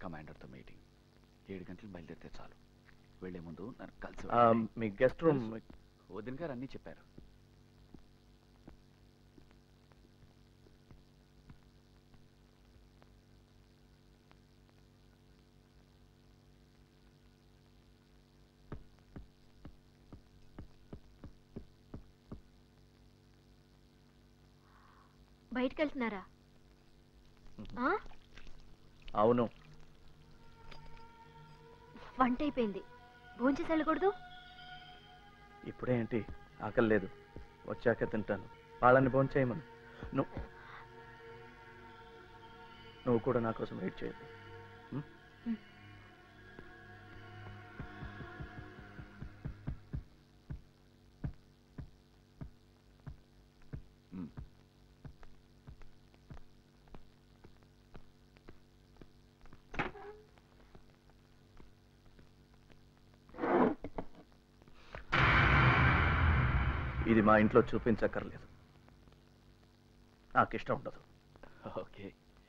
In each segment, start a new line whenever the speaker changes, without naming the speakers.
కమాండర్తో meeting ఏడు గంటలు బయలుదేరితే చాలు వెళ్లే ముందు నన్ను కలిసి
ఆ,
వెళ్ళండి.
మీ గెస్ట్ రూమ్
వదిన గారు అన్నీ చెప్పారు
బయటికి వెళ్తున్నారా ఆ?
అవును
వంట అయిపోయింది భోంచేసి వెళ్ళకూడదు
ఇప్పుడే ఏంటి ఆకలి లేదు వచ్చాక తింటాను వాళ్ళని భోంచేయమను నువ్వు నువ్వు కూడా నా కోసం వెయిట్ చేయొద్దు ఉం?
మ్.
ఇది మా ఇంట్లో చూపించక్కర్లేదు నాకు ఇష్టం ఉండదు
ఓకే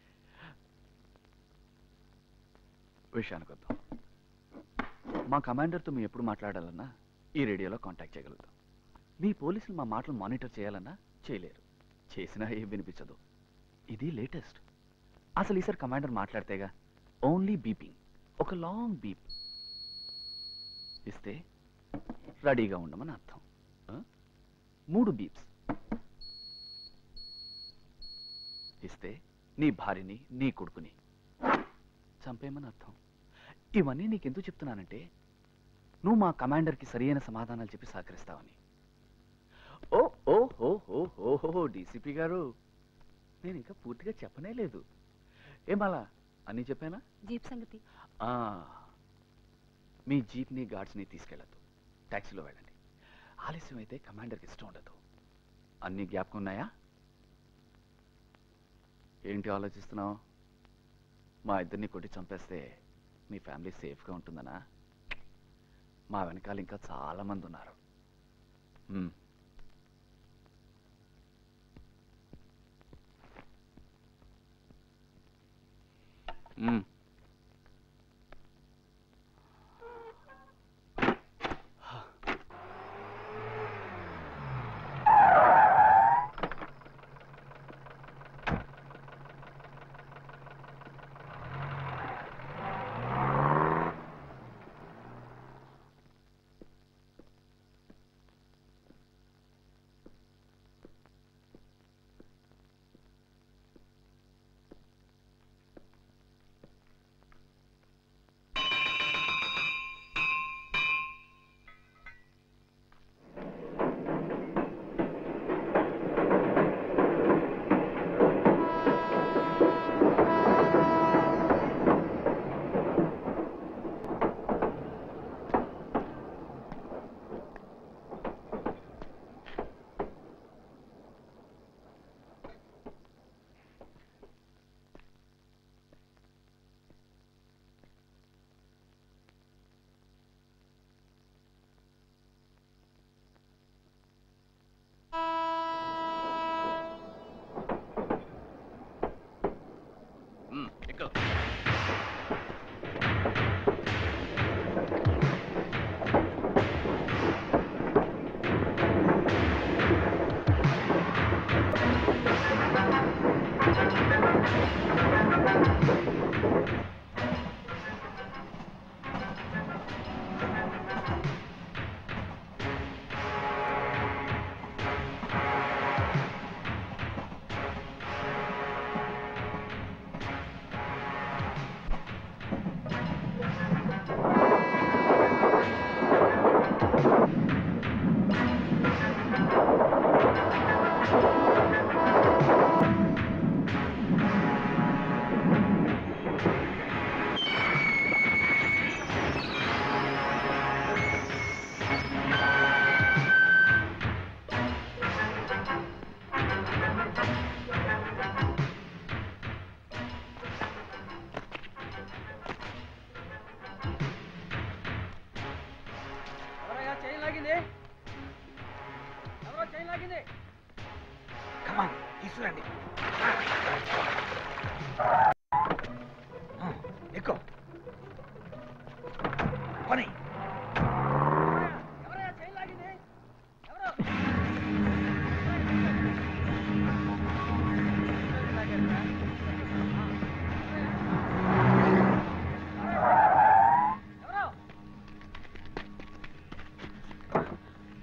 విషయానికి వద్దాం మా కమాండర్తో మేము ఎప్పుడు మాట్లాడాలన్నా ఈ రేడియోలో కాంటాక్ట్ చేయగలుగుతాం మీ పోలీసులు మా మాటలు మానిటర్ చేయాలన్నా చేయలేరు చేసినా ఏం వినిపించదు ఇది లేటెస్ట్ అసలు ఈసారి కమాండర్ మాట్లాడితేగా ఓన్లీ బీపింగ్ ఒక లాంగ్ బీప్ ఇస్తే రెడీగా ఉండమని అర్థం ఆ? మూడు బీప్స్ ఇస్తే నీ భార్యని నీ కొడుకుని చంపేయమని అర్థం ఇవన్నీ నీకెందుకు చెప్తున్నానంటే నువ్వు మా కమాండర్కి సరియైన సమాధానాలు చెప్పి సహకరిస్తావని ఓ ఓ హో హో హో హో డీసీపీ గారు నేను ఇంకా పూర్తిగా చెప్పనే లేదు ఏమలా అన్నీ చెప్పానా
జీప్ సంగతి
ఆ, మీ జీప్ని గార్డ్స్ని తీసుకెళ్ళద్దు ట్యాక్సీలో వెళ్ళండి ఆలస్యం అయితే కమాండర్కి ఇష్టం ఉండదు అన్ని జ్ఞాపకం ఉన్నాయా ఏంటి ఆలోచిస్తున్నావు మా ఇద్దరిని కొట్టి చంపేస్తే మీ ఫ్యామిలీ సేఫ్గా ఉంటుందనా మా వెనకాల ఇంకా చాలా మంది ఉన్నారు మ్మ్. మ్మ్.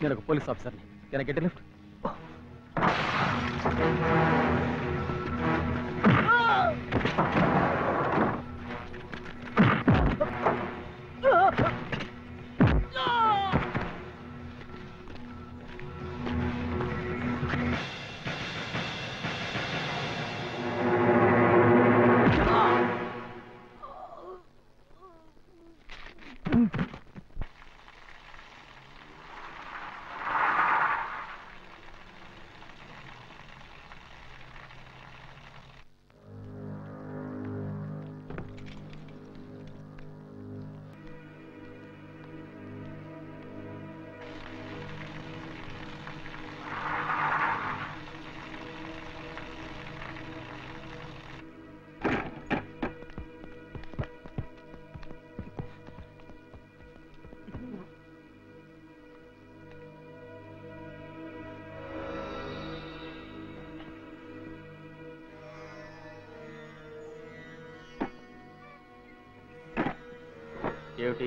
నేను ఒక పోలీస్ ఆఫీసర్ని కెన్ గెట్ లిఫ్ట్
ఏమిటి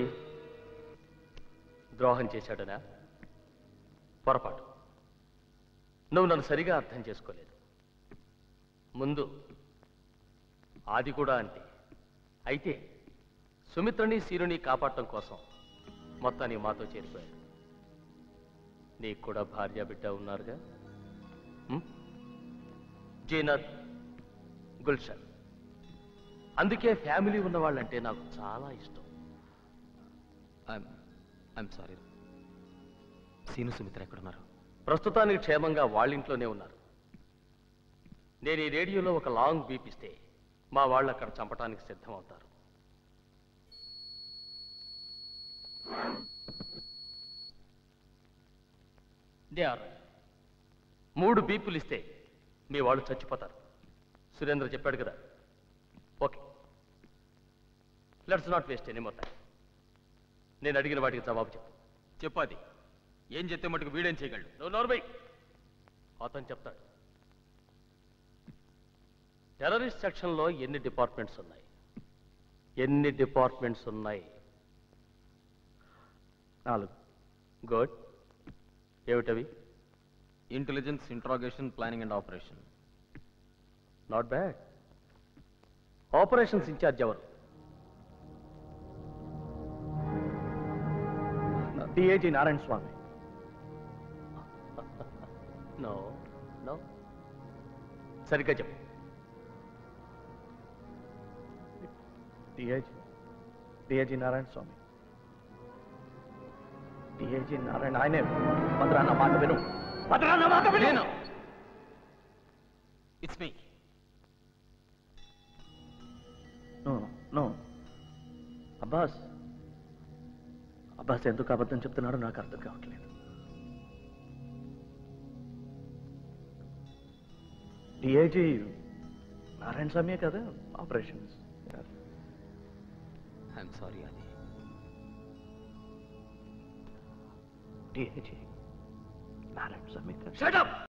ద్రోహం చేశాడనా పొరపాటు నువ్వు నన్ను సరిగా అర్థం చేసుకోలేదు ముందు ఆది కూడా అంతే అయితే సుమిత్రని సీరుని కాపాడటం కోసం మొత్తాన్ని మాతో చేరిపోయాడు నీకు కూడా భార్య బిడ్డ ఉన్నారుగా ఉం? జీనత్ గుల్షన్ అందుకే ఫ్యామిలీ ఉన్నవాళ్ళంటే నాకు చాలా ఇష్టం
I'm I'm sorry Seenu Sumitra ఎక్కడున్నారు
ప్రస్తుతానికి క్షేమంగా వాళ్ళింట్లోనే ఉన్నారు నేను ఈ రేడియోలో ఒక లాంగ్ బీప్ ఇస్తే మా వాళ్ళు అక్కడ చంపడానికి సిద్ధమవుతారు దే ఆర్ మూడు బీపులు ఇస్తే మీ వాళ్ళు చచ్చిపోతారు సురేంద్ర చెప్పాడు కదా okay let's not waste any మొత్తం నేను అడిగిన వాటికి జవాబు చెప్పు
చెప్పాది ఏం చెప్తే మటుకు వీడేం చేయగలడు
నువ్వు నోర్మై అతను చెప్తాడు టెర్రరిస్ట్ సెక్షన్లో ఎన్ని డిపార్ట్మెంట్స్ ఉన్నాయి ఎన్ని డిపార్ట్మెంట్స్ ఉన్నాయి
నాలుగు
గుడ్ ఏమిటవి
intelligence interrogation planning and operation
not bad operations incharge ఎవరు
DIG Narayana Swamy
no no సరిగ్గా చెప్పు
DIG DIG Narayana Swamy DIG Narayana ఆయనే భద్రా నా మాట విను భద్రా నా మాట విను
it's me
no no Abbas Abbas ఎందుకు అబద్ధం చెప్తున్నాడో నాకు అర్థం కావట్లేదు డిఐజీ నారాయణ స్వామియే కదా ఆపరేషన్స్
ఐఎమ్ సారీ అది
డిఐజీ నారాయణ స్వామి కదా
షట్ అప్